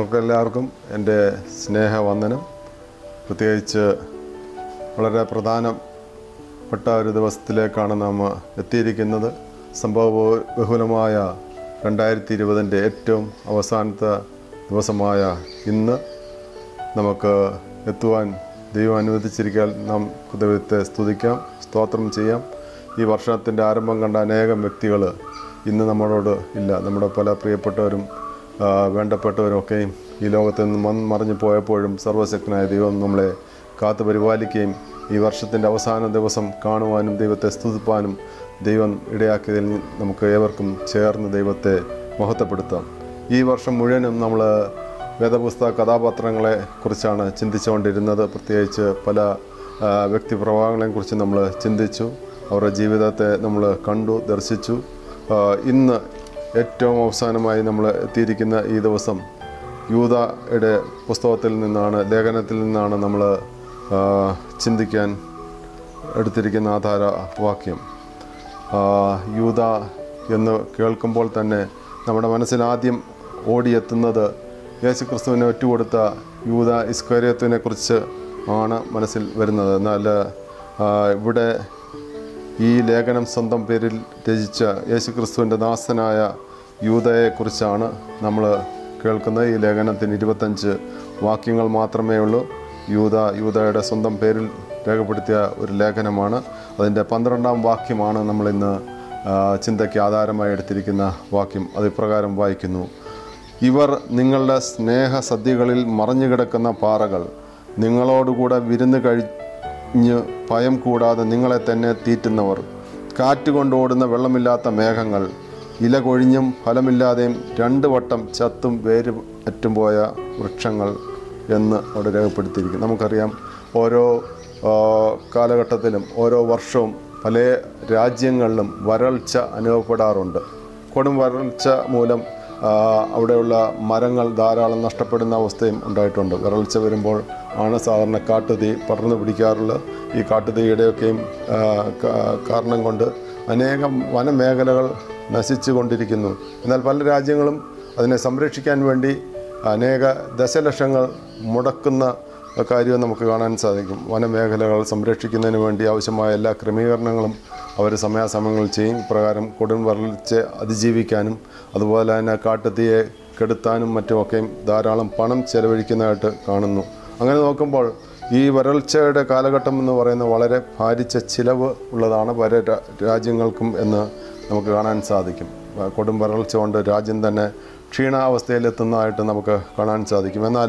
നിങ്ങൾക്ക് എല്ലാവർക്കും എൻ്റെ സ്നേഹവന്ദനം പ്രത്യേകിച്ച് വളരെ പ്രധാനപ്പെട്ട ഒരു ദിവസത്തിലേക്കാണ് നാം എത്തിയിരിക്കുന്നത് സംഭവ ബഹുലമായ രണ്ടായിരത്തി ഇരുപതിൻ്റെ ഏറ്റവും അവസാനത്തെ ദിവസമായ ഇന്ന് നമുക്ക് എത്തുവാൻ ദൈവം അനുവദിച്ചിരിക്കാൻ നാം ദൈവത്തെ സ്തുതിക്കാം സ്തോത്രം ചെയ്യാം ഈ വർഷത്തിൻ്റെ ആരംഭം കണ്ട അനേകം വ്യക്തികൾ ഇന്ന് നമ്മളോട് ഇല്ല നമ്മുടെ പല പ്രിയപ്പെട്ടവരും ആ, വേണ്ടപ്പെട്ടവരും ഒക്കെയും ഈ ലോകത്ത് നിന്ന് മൺ- മറിഞ്ഞു പോയപ്പോഴും സർവശക്തനായ ദൈവം നമ്മളെ കാത്തു പരിപാലിക്കുകയും ഈ വർഷത്തിൻ്റെ അവസാന ദിവസം കാണുവാനും ദൈവത്തെ സ്തുതിപ്പാനും ദൈവം ഇടയാക്കിയതിൽ നമുക്ക് ഏവർക്കും ചേർന്ന് ദൈവത്തെ മഹത്വപ്പെടുത്താം ഈ വർഷം മുഴുവനും നമ്മൾ വേദപുസ്തക കഥാപാത്രങ്ങളെ കുറിച്ചാണ് ചിന്തിച്ചുകൊണ്ടിരുന്നത് പ്രത്യേകിച്ച് പല ആ, വ്യക്തിപ്രഭാവങ്ങളെക്കുറിച്ച് നമ്മൾ ചിന്തിച്ചു അവരുടെ ജീവിതത്തെ നമ്മൾ കണ്ടു ദർശിച്ചു ആ, ഇന്ന് ഏറ്റവും അവസാനമായി നമ്മൾ എത്തിയിരിക്കുന്ന ഈ ദിവസം യൂതയുടെ പുസ്തകത്തിൽ നിന്നാണ് ലേഖനത്തിൽ നിന്നാണ് നമ്മൾ ആ, ചിന്തിക്കാൻ എടുത്തിരിക്കുന്ന ആധാര വാക്യം ആ, യൂത എന്ന് കേൾക്കുമ്പോൾ തന്നെ നമ്മുടെ മനസ്സിൽ ആദ്യം ഓടിയെത്തുന്നത് യേശു ക്രിസ്തുവിനെ ഒറ്റുകൊടുത്ത യൂത ഇസ്കര്യത്തിനെ കുറിച്ച് ആണ് മനസ്സിൽ വരുന്നത് എന്നാൽ ആ, ഇവിടെ ഈ ലേഖനം സ്വന്തം പേരിൽ രചിച്ച യേശു ക്രിസ്തുവിൻ്റെ ദാസനായ യൂതയെക്കുറിച്ചാണ് നമ്മൾ കേൾക്കുന്നത് ഈ ലേഖനത്തിന് ഇരുപത്തഞ്ച് വാക്യങ്ങൾ മാത്രമേ ഉള്ളൂ യൂത യൂതയുടെ സ്വന്തം പേരിൽ രേഖപ്പെടുത്തിയ ഒരു ലേഖനമാണ് അതിൻ്റെ പന്ത്രണ്ടാം വാക്യമാണ് നമ്മളിന്ന് ആ, ചിന്തയ്ക്ക് ആധാരമായി എടുത്തിരിക്കുന്ന വാക്യം അത് ഇപ്രകാരം വായിക്കുന്നു ഇവർ നിങ്ങളുടെ സ്നേഹസദ്യകളിൽ മറഞ്ഞുകിടക്കുന്ന പാറകൾ നിങ്ങളോടുകൂടെ വിരുന്ന് കഴിഞ്ഞ് ഭയം കൂടാതെ നിങ്ങളെ തന്നെ തീറ്റുന്നവർ കാറ്റുകൊണ്ട് ഓടുന്ന വെള്ളമില്ലാത്ത മേഘങ്ങൾ ഇല കൊഴിഞ്ഞും ഫലമില്ലാതെയും രണ്ട് വട്ടം ചത്തും വേര് അറ്റും പോയ വൃക്ഷങ്ങൾ എന്ന് അവിടെ രേഖപ്പെടുത്തിയിരിക്കും നമുക്കറിയാം ഓരോ ആ, കാലഘട്ടത്തിലും ഓരോ വർഷവും പല രാജ്യങ്ങളിലും വരൾച്ച അനുഭവപ്പെടാറുണ്ട് കൊടും വരൾച്ച മൂലം ആ, അവിടെയുള്ള മരങ്ങൾ ധാരാളം നഷ്ടപ്പെടുന്ന അവസ്ഥയും ഉണ്ടായിട്ടുണ്ട് വരൾച്ച വരുമ്പോൾ ആണ് സാധാരണ കാട്ടുതീ പടർന്നു പിടിക്കാറുള്ളത് ഈ കാട്ടുതീയുടെയൊക്കെയും ആ, കാ- കാരണം കൊണ്ട് അനേകം വനമേഖലകൾ നശിച്ചു കൊണ്ടിരിക്കുന്നു എന്നാൽ പല രാജ്യങ്ങളും അതിനെ സംരക്ഷിക്കാൻ വേണ്ടി അനേക ദശലക്ഷങ്ങൾ മുടക്കുന്ന കാര്യം നമുക്ക് കാണാൻ സാധിക്കും വനമേഖലകൾ സംരക്ഷിക്കുന്നതിന് വേണ്ടി ആവശ്യമായ എല്ലാ ക്രമീകരണങ്ങളും അവർ സമയാസമയങ്ങളിൽ ചെയ്യും ഇപ്രകാരം കൊടും വരൾച്ച അതിജീവിക്കാനും അതുപോലെ തന്നെ കാട്ടുതീയെ കെടുത്താനും മറ്റുമൊക്കെയും ധാരാളം പണം ചെലവഴിക്കുന്നതായിട്ട് കാണുന്നു അങ്ങനെ നോക്കുമ്പോൾ ഈ വരൾച്ചയുടെ കാലഘട്ടം എന്ന് പറയുന്നത് വളരെ ഭാരിച്ച ചിലവ് ഉള്ളതാണ് പല രാ- രാജ്യങ്ങൾക്കും എന്ന് നമുക്ക് കാണാൻ സാധിക്കും ആ, കൊടും വരൾച്ച കൊണ്ട് രാജ്യം തന്നെ ക്ഷീണാവസ്ഥയിലെത്തുന്നതായിട്ട് നമുക്ക് കാണാൻ സാധിക്കും എന്നാൽ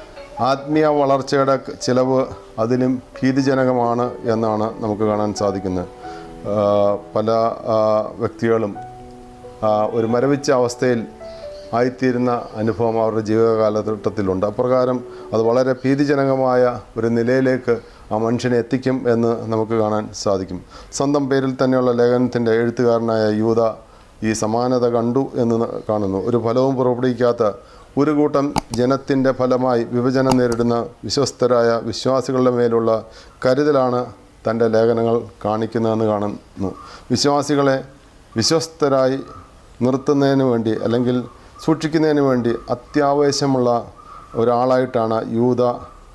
ആത്മീയ വളർച്ചയുടെ ക- ചിലവ് അതിലും ഭീതിജനകമാണ് എന്നാണ് നമുക്ക് കാണാൻ സാധിക്കുന്നത് ആ, പല ആ, വ്യക്തികളും ആ, ഒരു മരവിച്ച അവസ്ഥയിൽ ആയിത്തീരുന്ന അനുഭവം അവരുടെ ജീവിതകാലഘട്ടത്തിലുണ്ട് അപ്രകാരം അത് വളരെ ഭീതിജനകമായ ഒരു നിലയിലേക്ക് ആ മനുഷ്യനെ എത്തിക്കും എന്ന് നമുക്ക് കാണാൻ സാധിക്കും സ്വന്തം പേരിൽ തന്നെയുള്ള ലേഖനത്തിൻ്റെ എഴുത്തുകാരനായ യൂത ഈ സമാനത കണ്ടു എന്ന് ന- കാണുന്നു ഒരു ഫലവും പുറപ്പെടുവിക്കാത്ത ഒരു കൂട്ടം ജനത്തിൻ്റെ ഫലമായി വിഭജനം നേരിടുന്ന വിശ്വസ്തരായ വിശ്വാസികളുടെ മേലുള്ള കരുതലാണ് തൻ്റെ ലേഖനങ്ങൾ കാണിക്കുന്നതെന്ന് കാണുന്നു വിശ്വാസികളെ വിശ്വസ്തരായി നിർത്തുന്നതിന് വേണ്ടി അല്ലെങ്കിൽ സൂക്ഷിക്കുന്നതിന് വേണ്ടി അത്യാവശ്യമുള്ള ഒരാളായിട്ടാണ് യൂത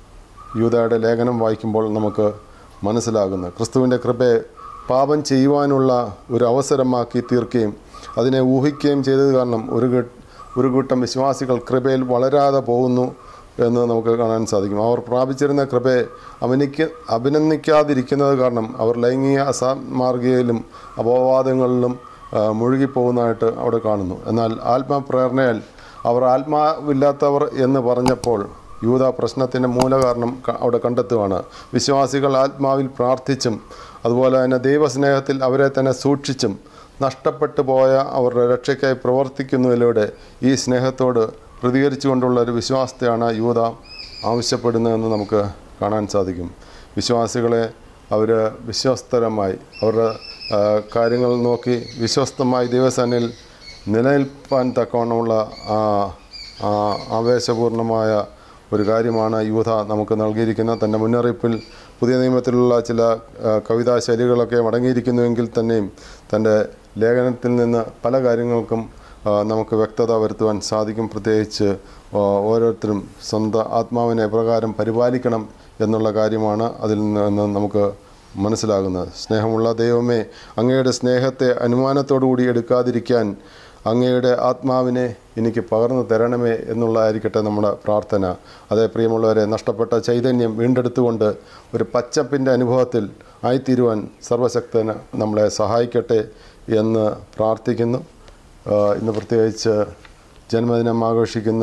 യൂതയുടെ ലേഖനം വായിക്കുമ്പോൾ നമുക്ക് മനസ്സിലാകുന്നത് ക്രിസ്തുവിൻ്റെ കൃപയെ പാപം ചെയ്യുവാനുള്ള ഒരു അവസരമാക്കി തീർക്കുകയും അതിനെ ഊഹിക്കുകയും ചെയ്തത് കാരണം ഒരു കെ- ഒരു കൂട്ടം വിശ്വാസികൾ കൃപയിൽ വളരാതെ പോകുന്നു എന്ന് നമുക്ക് കാണാൻ സാധിക്കും അവർ പ്രാപിച്ചിരുന്ന കൃപയെ അവനിക്ക് അഭിനന്ദിക്കാതിരിക്കുന്നത് കാരണം അവർ ലൈംഗിക അസാമാർഗികയിലും അപവാദങ്ങളിലും ആ, മുഴുകിപ്പോകുന്നതായിട്ട് അവിടെ കാണുന്നു എന്നാൽ ആത്മപ്രേരണയാൽ അവർ ആത്മാവില്ലാത്തവർ എന്ന് പറഞ്ഞപ്പോൾ യൂത പ്രശ്നത്തിൻ്റെ മൂലകാരണം ക- അവിടെ കണ്ടെത്തുകയാണ് വിശ്വാസികൾ ആത്മാവിൽ പ്രാർത്ഥിച്ചും അതുപോലെ തന്നെ ദൈവസ്നേഹത്തിൽ അവരെ തന്നെ സൂക്ഷിച്ചും നഷ്ടപ്പെട്ടു പോയ അവരുടെ രക്ഷയ്ക്കായി പ്രവർത്തിക്കുന്നതിലൂടെ ഈ സ്നേഹത്തോട് പ്രതികരിച്ചുകൊണ്ടുള്ള ഒരു വിശ്വാസത്തെയാണ് യൂത ആവശ്യപ്പെടുന്നതെന്ന് നമുക്ക് കാണാൻ സാധിക്കും വിശ്വാസികളെ അവർ വിശ്വസ്തരമായി അവരുടെ ആ, കാര്യങ്ങൾ നോക്കി വിശ്വസ്തമായി ദൈവസേനയിൽ നിലനിൽപ്പാൻ തക്കവണ്ണമുള്ള ആ ആ ആവേശപൂർണമായ ഒരു കാര്യമാണ് യൂഥ നമുക്ക് നൽകിയിരിക്കുന്നത് തൻ്റെ മുന്നറിയിപ്പിൽ പുതിയ നിയമത്തിലുള്ള ചില ആ, കവിതാ ശൈലികളൊക്കെ അടങ്ങിയിരിക്കുന്നുവെങ്കിൽ തന്നെയും തൻ്റെ ലേഖനത്തിൽ നിന്ന് പല കാര്യങ്ങൾക്കും ആ, നമുക്ക് വ്യക്തത വരുത്തുവാൻ സാധിക്കും പ്രത്യേകിച്ച് ആ, ഓരോരുത്തരും സ്വന്തം ആത്മാവിനെ എപ്രകാരം പരിപാലിക്കണം എന്നുള്ള കാര്യമാണ് അതിൽ നിന്ന് നമുക്ക് മനസ്സിലാകുന്നത് സ്നേഹമുള്ള ദൈവമേ അങ്ങയുടെ സ്നേഹത്തെ അനുമാനത്തോടുകൂടി എടുക്കാതിരിക്കാൻ അങ്ങയുടെ ആത്മാവിനെ എനിക്ക് പകർന്നു തരണമേ എന്നുള്ളതായിരിക്കട്ടെ നമ്മുടെ പ്രാർത്ഥന അതേ പ്രിയമുള്ളവരെ നഷ്ടപ്പെട്ട ചൈതന്യം വീണ്ടെടുത്തുകൊണ്ട് ഒരു പച്ചപ്പിൻ്റെ അനുഭവത്തിൽ ആയിത്തീരുവാൻ സർവശക്തന് നമ്മളെ സഹായിക്കട്ടെ എന്ന് പ്രാർത്ഥിക്കുന്നു ആ, ഇന്ന് പ്രത്യേകിച്ച് ജന്മദിനം ആഘോഷിക്കുന്ന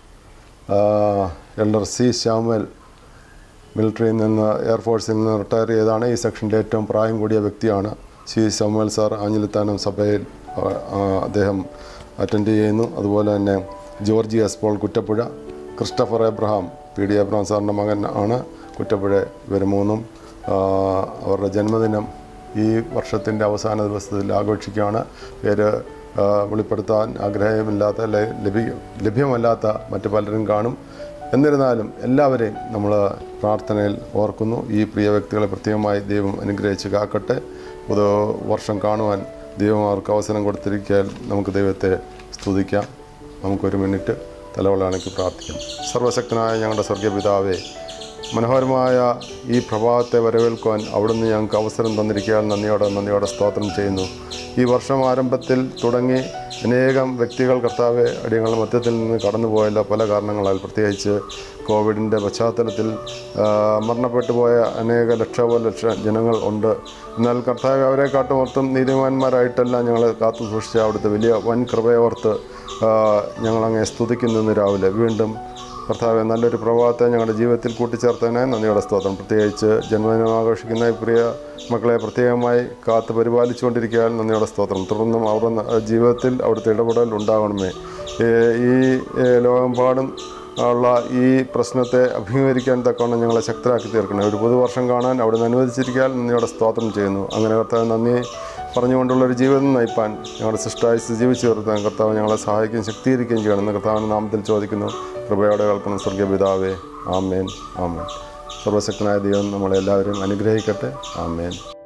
ആ, എൽഡർ സി ശ്യാമൽ മിലിറ്ററിയിൽ നിന്ന് എയർഫോഴ്സിൽ നിന്ന് റിട്ടയർ ചെയ്താണ് ഈ സെക്ഷൻ്റെ ഏറ്റവും പ്രായം കൂടിയ വ്യക്തിയാണ് സി സാമുവൽ സാർ ആഞ്ഞിലിത്താനം സഭയിൽ ആ, ആ, അദ്ദേഹം അറ്റൻഡ് ചെയ്യുന്നു അതുപോലെ തന്നെ Georgie S Paul Kuttappuzha Christopher Abraham P D Abraham സാറിൻ്റെ മകൻ ആണ് കുറ്റപ്പുഴ ഇവർ മൂന്നും ആ, അവരുടെ ജന്മദിനം ഈ വർഷത്തിൻ്റെ അവസാന ദിവസത്തിൽ ആഘോഷിക്കുകയാണ് പേര് ആ, വെളിപ്പെടുത്താൻ ആഗ്രഹമില്ലാത്ത അല്ലെ ലഭ്യ ലഭ്യമല്ലാത്ത മറ്റു പലരും കാണും എന്നിരുന്നാലും എല്ലാവരെയും നമ്മൾ പ്രാർത്ഥനയിൽ ഓർക്കുന്നു ഈ പ്രിയ വ്യക്തികളെ പ്രത്യേകമായി ദൈവം അനുഗ്രഹിച്ച് കാക്കട്ടെ പുതു വർഷം കാണുവാൻ ദൈവം അവർക്ക് അവസരം കൊടുത്തിരിക്കാൻ നമുക്ക് ദൈവത്തെ സ്തുതിക്കാം നമുക്കൊരു മിനിറ്റ് തലവളാണെങ്കിൽ പ്രാർത്ഥിക്കാം സർവശക്തനായ ഞങ്ങളുടെ സ്വർഗീയപിതാവേ മനോഹരമായ ഈ പ്രഭാതത്തെ വരവേൽക്കുവാൻ അവിടുന്ന് ഞങ്ങൾക്ക് അവസരം തന്നിരിക്കാൻ നന്ദിയോടെ നന്ദിയോടെ സ്തോത്രം ചെയ്യുന്നു ഈ വർഷം ആരംഭത്തിൽ തുടങ്ങി അനേകം വ്യക്തികൾ കർത്താവെ അടിയങ്ങളുടെ മധ്യത്തിൽ നിന്ന് കടന്നുപോയല്ല പല കാരണങ്ങളാൽ പ്രത്യേകിച്ച് കോവിഡിൻ്റെ പശ്ചാത്തലത്തിൽ ആ, മരണപ്പെട്ടു പോയ അനേക ലക്ഷോപ ലക്ഷം ജനങ്ങൾ ഉണ്ട് എന്നാൽ കർത്താവ് അവരെ കാട്ടുമൊത്തം നീതിമാന്മാരായിട്ടല്ല ഞങ്ങളെ കാത്തു സൂക്ഷിച്ച അവിടുത്തെ വലിയ വൻ കൃപയോർത്ത് ആ, ഞങ്ങളങ്ങേ സ്തുതിക്കുന്നു ഇന്ന് രാവിലെ വീണ്ടും കർത്താവെ നല്ലൊരു പ്രഭാതത്തെ ഞങ്ങളുടെ ജീവിതത്തിൽ കൂട്ടിച്ചേർത്തതിനായി നന്ദിയുടെ സ്തോത്രം പ്രത്യേകിച്ച് ജന്മദിനം ആഘോഷിക്കുന്ന ഈ പ്രിയ മക്കളെ പ്രത്യേകമായി കാത്ത് പരിപാലിച്ചുകൊണ്ടിരിക്കാൻ നന്ദിയുടെ സ്തോത്രം തുടർന്നും അവരുടെ ന- ജീവിതത്തിൽ അവിടുത്തെ ഇടപെടൽ ഉണ്ടാകണമേ ഏ, ഈ ഏ, ലോകമെമ്പാടും ഉള്ള ഈ പ്രശ്നത്തെ അഭിമുഖീകരിക്കാൻ തക്കവണ്ണം ഞങ്ങളെ ശക്തരാക്കി തീർക്കണം ഒരു പുതുവർഷം കാണാൻ അവിടെ നിന്ന് അനുവദിച്ചിരിക്കാൻ നന്ദിയോടെ സ്തോത്രം ചെയ്യുന്നു അങ്ങനെ കർത്താവ് നന്ദി പറഞ്ഞുകൊണ്ടുള്ള ഒരു ജീവിതം നയിപ്പാൻ ഞങ്ങളുടെ സൃഷ്ടായുസ് ജീവിച്ചു തീർത്താൻ കർത്താവ് ഞങ്ങളെ സഹായിക്കുകയും ശക്തീകരിക്കുകയും ചെയ്യണം എന്ന് കർത്താവിൻ്റെ നാമത്തിൽ ചോദിക്കുന്നു കൃപയോടെ കേൾക്കുന്ന സ്വർഗീയ പിതാവേ ആമേൻ ആമേൻ സർവശക്തനായ ദൈവം നമ്മളെല്ലാവരും അനുഗ്രഹിക്കട്ടെ ആമേൻ